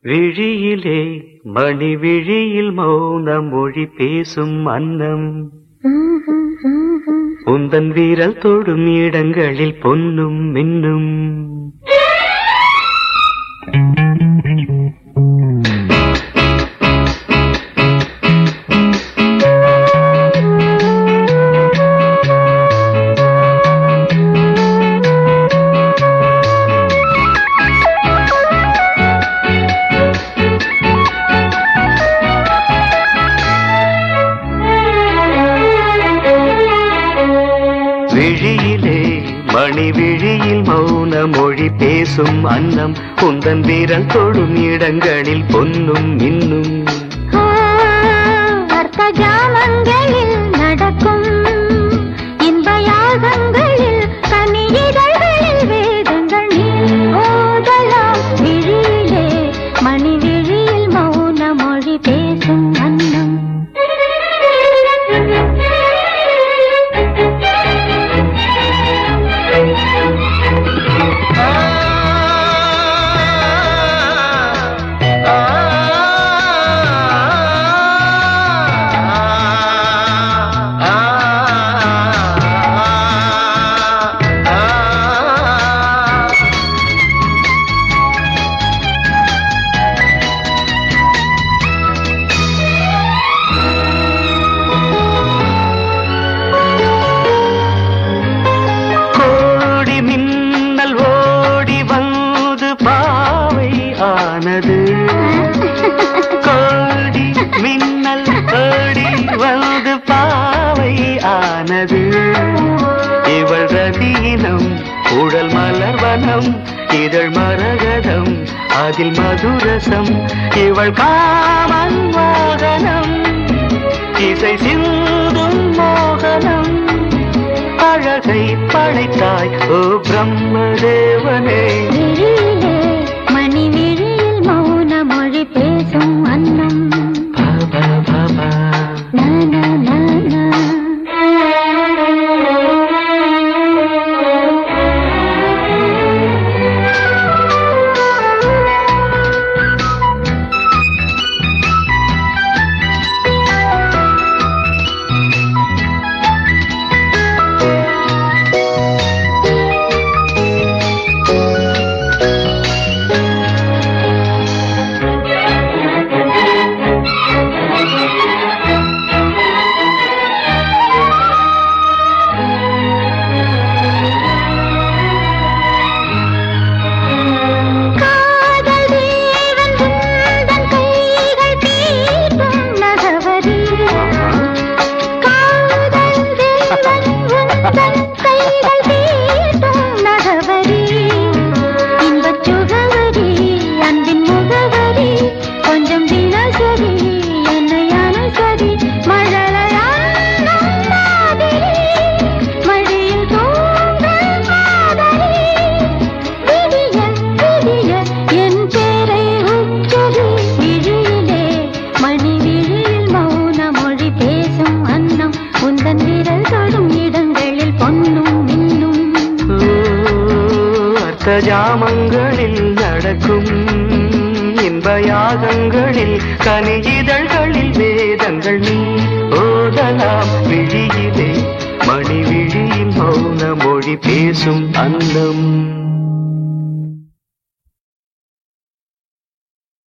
விழியிலே மணி விழியில் மௌன மொழி பேசும் அன்னம் உந்தன் வீரல் தொடும் இடங்களில் பொன்னும் மின்னும் விழியிலே மணி விழியில் மௌன மொழி பேசும் அன்னம் உந்தன் வீரல் தொடும் இடங்களில் பொன்னும் மின்னும் அர்த்த ஜாமங்களில் நடக்கும் இன்ப யாகங்களில் கனியிதழ்களில் வேதங்கள் நீ ஓதலாம் விழியிலே மணி விழியில் மௌன மொழி பேசும் அன்னம் கோடி மின்னல் ஓடி வந்து பாவை ஆனது கோடி மின்னல் ஓடி வந்து பாவை ஆனது இவள் ரதீனம் உடல் மலர்வனம் இதழ் மரகதம் அதில் மதுரசம் இவள் காமன் வாகனம் இசை சிந்தும் மோகனம் அழகை படைத்தாய் ஓ பிரம்மதேவனே விழியிலே மணி விழியில் மௌன மொழி பேசும் அன்னம் பாபா பாபா நா, நா, நா, நா. காதல் தேவன் உந்தன் கைகள் தீட்டும் நகவரி காதல் தேவன் உந்தன் கைகள் தீட்டும் நகவரி இன்பச் சுகவரி அன்பின் முகவரி கொஞ்சம் தினசரி என்னை அனுசரி மழலையான மாதிரி மடியில் தூங்கும் காதலி விடிய விடிய என் பேரை உச்சரி விழியிலே மணி விழியில் மௌன மொழி பேசும் அன்னம் உந்தன் விரல் தொடும் இடங்களில் பொன்னும் மின்னும் ஓ, அர்த்த ஜாமங்களில் நடக்கும் இன்ப யாகங்களில் கனி இதழ்களில் வேதங்கள் நீ ஓதலாம் விழியிலே மணி விழியில் மௌன மொழி பேசும் அன்னம்